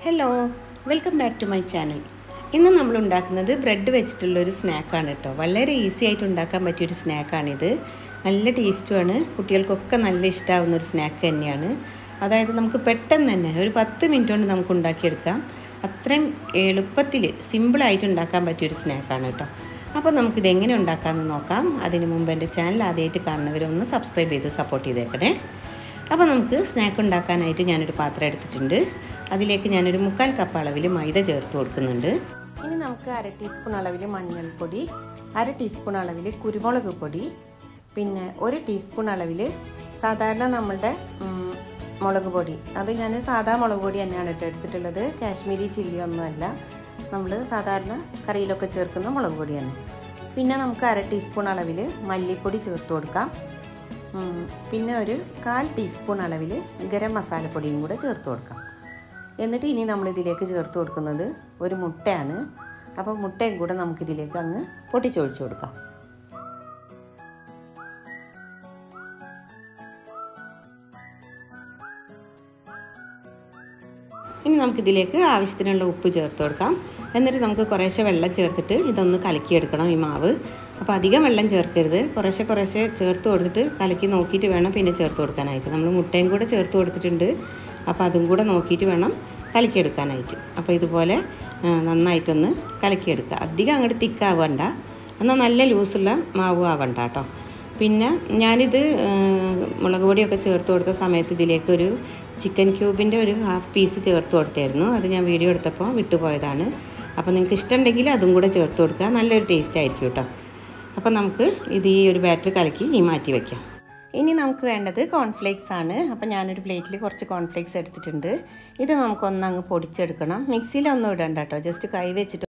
hello welcome back to my channel ഇന്ന് നമ്മൾ ഉണ്ടാക്കുന്നത് ബ്രെഡ് വെച്ചിട്ടുള്ളൊരു സ്നാക്കാണ് കേട്ടോ വളരെ ഈസി ആയിട്ട് ഉണ്ടാക്കാൻ പറ്റിയൊരു സ്നാക്കാണിത് നല്ല ടേസ്റ്റുമാണ് കുട്ടികൾക്കൊക്കെ നല്ല ഇഷ്ടമാവുന്ന ഒരു സ്നാക്ക് തന്നെയാണ് അതായത് നമുക്ക് പെട്ടെന്ന് തന്നെ ഒരു പത്ത് മിനിറ്റ് കൊണ്ട് നമുക്ക് ഉണ്ടാക്കിയെടുക്കാം അത്രയും എളുപ്പത്തിൽ സിമ്പിളായിട്ട് ഉണ്ടാക്കാൻ പറ്റിയൊരു സ്നാക്കാണ് കേട്ടോ അപ്പോൾ നമുക്കിത് എങ്ങനെ ഉണ്ടാക്കാമെന്ന് നോക്കാം അതിന് മുമ്പ് എൻ്റെ ചാനൽ ആദ്യമായിട്ട് കാണുന്നവരൊന്ന് സബ്സ്ക്രൈബ് ചെയ്ത് സപ്പോർട്ട് ചെയ്തേക്കണേ അപ്പോൾ നമുക്ക് സ്നാക്ക് ഉണ്ടാക്കാനായിട്ട് ഞാനൊരു പാത്രം എടുത്തിട്ടുണ്ട് അതിലേക്ക് ഞാനൊരു മുക്കാൽ കപ്പ് അളവിൽ മൈദ ചേർത്ത് കൊടുക്കുന്നുണ്ട് ഇനി നമുക്ക് അര ടീസ്പൂൺ അളവിൽ മഞ്ഞൾപ്പൊടി അര ടീസ്പൂൺ അളവിൽ കുരുമുളക് പൊടി പിന്നെ ഒരു ടീസ്പൂൺ അളവിൽ സാധാരണ നമ്മളുടെ മുളക് പൊടി അത് ഞാൻ സാധാ മുളക് പൊടി തന്നെയാണ് കേട്ടോ എടുത്തിട്ടുള്ളത് കാശ്മീരി ചില്ലി ഒന്നുമല്ല നമ്മൾ സാധാരണ കറിയിലൊക്കെ ചേർക്കുന്ന മുളക് പൊടിയാണ് പിന്നെ നമുക്ക് അര ടീസ്പൂൺ അളവിൽ മല്ലിപ്പൊടി ചേർത്ത് കൊടുക്കാം പിന്നെ ഒരു കാൽ ടീസ്പൂൺ അളവിൽ ഗരം മസാലപ്പൊടിയും കൂടെ ചേർത്ത് കൊടുക്കാം എന്നിട്ട് ഇനി നമ്മൾ ഇതിലേക്ക് ചേർത്ത് കൊടുക്കുന്നത് ഒരു മുട്ടയാണ് അപ്പോൾ മുട്ടയും കൂടെ നമുക്കിതിലേക്ക് അങ്ങ് പൊട്ടിച്ചൊഴിച്ചു കൊടുക്കാം ഇനി നമുക്കിതിലേക്ക് ആവശ്യത്തിനുള്ള ഉപ്പ് ചേർത്ത് കൊടുക്കാം എന്നിട്ട് നമുക്ക് കുറേശ്ശെ വെള്ളം ചേർത്തിട്ട് ഇതൊന്ന് കലക്കിയെടുക്കണം ഈ മാവ് അപ്പോൾ അധികം വെള്ളം ചേർക്കരുത് കുറേശ്ശെ കുറേശ്ശെ ചേർത്ത് കൊടുത്തിട്ട് കലക്കി നോക്കിയിട്ട് വേണം പിന്നെ ചേർത്ത് കൊടുക്കാനായിട്ട് നമ്മൾ മുട്ടയും കൂടെ ചേർത്ത് കൊടുത്തിട്ടുണ്ട് അപ്പോൾ അതും കൂടെ നോക്കിയിട്ട് വേണം കലക്കിയെടുക്കാനായിട്ട് അപ്പോൾ ഇതുപോലെ നന്നായിട്ടൊന്ന് കലക്കിയെടുക്കുക അധികം അങ്ങോട്ട് തിക്കാവണ്ട എന്നാൽ നല്ല ലൂസുള്ള മാവ് ആവണ്ട കേട്ടോ പിന്നെ ഞാനിത് മുളക് പൊടിയൊക്കെ ചേർത്ത് കൊടുത്ത സമയത്ത് ഇതിലേക്കൊരു ചിക്കൻ ക്യൂബിൻ്റെ ഒരു ഹാഫ് പീസ് ചേർത്ത് കൊടുത്തായിരുന്നു അത് ഞാൻ വീഡിയോ എടുത്തപ്പോൾ വിട്ടുപോയതാണ് അപ്പോൾ നിങ്ങൾക്ക് ഇഷ്ടമുണ്ടെങ്കിൽ അതും കൂടെ ചേർത്ത് കൊടുക്കുക നല്ലൊരു ടേസ്റ്റ് ആയിരിക്കും കേട്ടോ അപ്പോൾ നമുക്ക് ഇത് ഈ ഒരു ബാറ്റർ കലക്കി ഈ മാറ്റി വയ്ക്കാം ഇനി നമുക്ക് വേണ്ടത് കോൺഫ്ലേക്സ് ആണ് അപ്പോൾ ഞാനൊരു പ്ലേറ്റിൽ കുറച്ച് കോൺഫ്ലേക്സ് എടുത്തിട്ടുണ്ട് ഇത് നമുക്കൊന്നങ്ങ് പൊടിച്ചെടുക്കണം മിക്സിയിലൊന്നും ഇടണ്ട കേട്ടോ ജസ്റ്റ് കൈ വെച്ചിട്ട്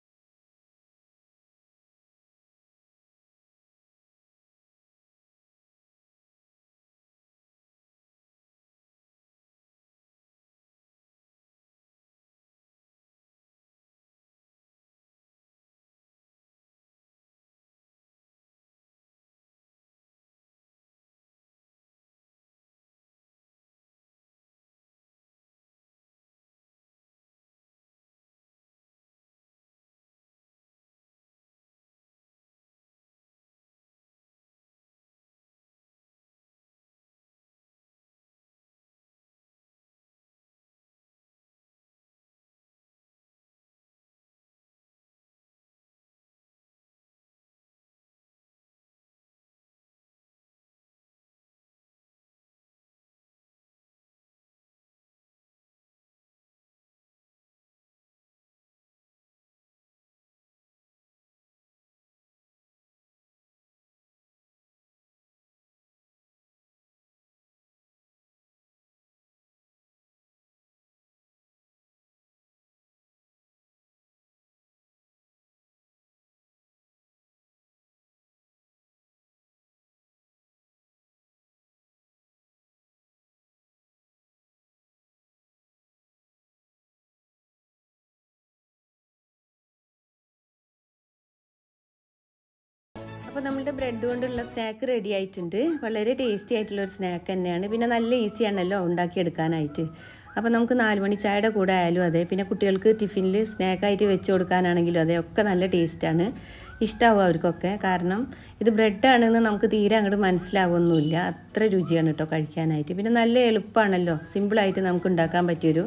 അപ്പോൾ നമ്മുടെ ബ്രെഡ് കൊണ്ടുള്ള സ്നാക്ക് റെഡി ആയിട്ടുണ്ട് വളരെ ടേസ്റ്റി ആയിട്ടുള്ള ഒരു സ്നാക്ക് തന്നെയാണ് പിന്നെ നല്ല ഈസിയാണല്ലോ ഉണ്ടാക്കിയെടുക്കാനായിട്ട് അപ്പോൾ നമുക്ക് നാല് മണി ചായയുടെ കൂടെ ആയാലും അതെ പിന്നെ കുട്ടികൾക്ക് ടിഫിനിൽ സ്നാക്കായിട്ട് വെച്ച് കൊടുക്കാനാണെങ്കിലും അതെ ഒക്കെ നല്ല ടേസ്റ്റാണ് ഇഷ്ടമാവും അവർക്കൊക്കെ കാരണം ഇത് ബ്രെഡാണെന്ന് നമുക്ക് തീരെ അങ്ങോട്ട് മനസ്സിലാവുമൊന്നുമില്ല അത്ര രുചിയാണ് കേട്ടോ കഴിക്കാനായിട്ട് പിന്നെ നല്ല എളുപ്പമാണല്ലോ സിമ്പിളായിട്ട് നമുക്ക് ഉണ്ടാക്കാൻ പറ്റിയൊരു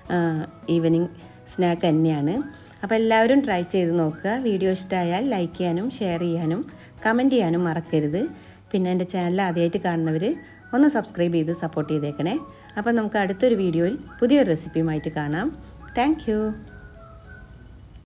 ഈവനിങ് സ്നാക്ക് തന്നെയാണ് അപ്പോൾ എല്ലാവരും ട്രൈ ചെയ്ത് നോക്കുക വീഡിയോ ഇഷ്ടമായാൽ ലൈക്ക് ചെയ്യാനും ഷെയർ ചെയ്യാനും കമൻറ്റ് ചെയ്യാനും മറക്കരുത് പിന്നെ എൻ്റെ ചാനൽ ആദ്യമായിട്ട് കാണുന്നവർ ഒന്ന് സബ്സ്ക്രൈബ് ചെയ്ത് സപ്പോർട്ട് ചെയ്തേക്കണേ അപ്പോൾ നമുക്ക് അടുത്തൊരു വീഡിയോയിൽ പുതിയൊരു റെസിപ്പിയുമായിട്ട് കാണാം താങ്ക്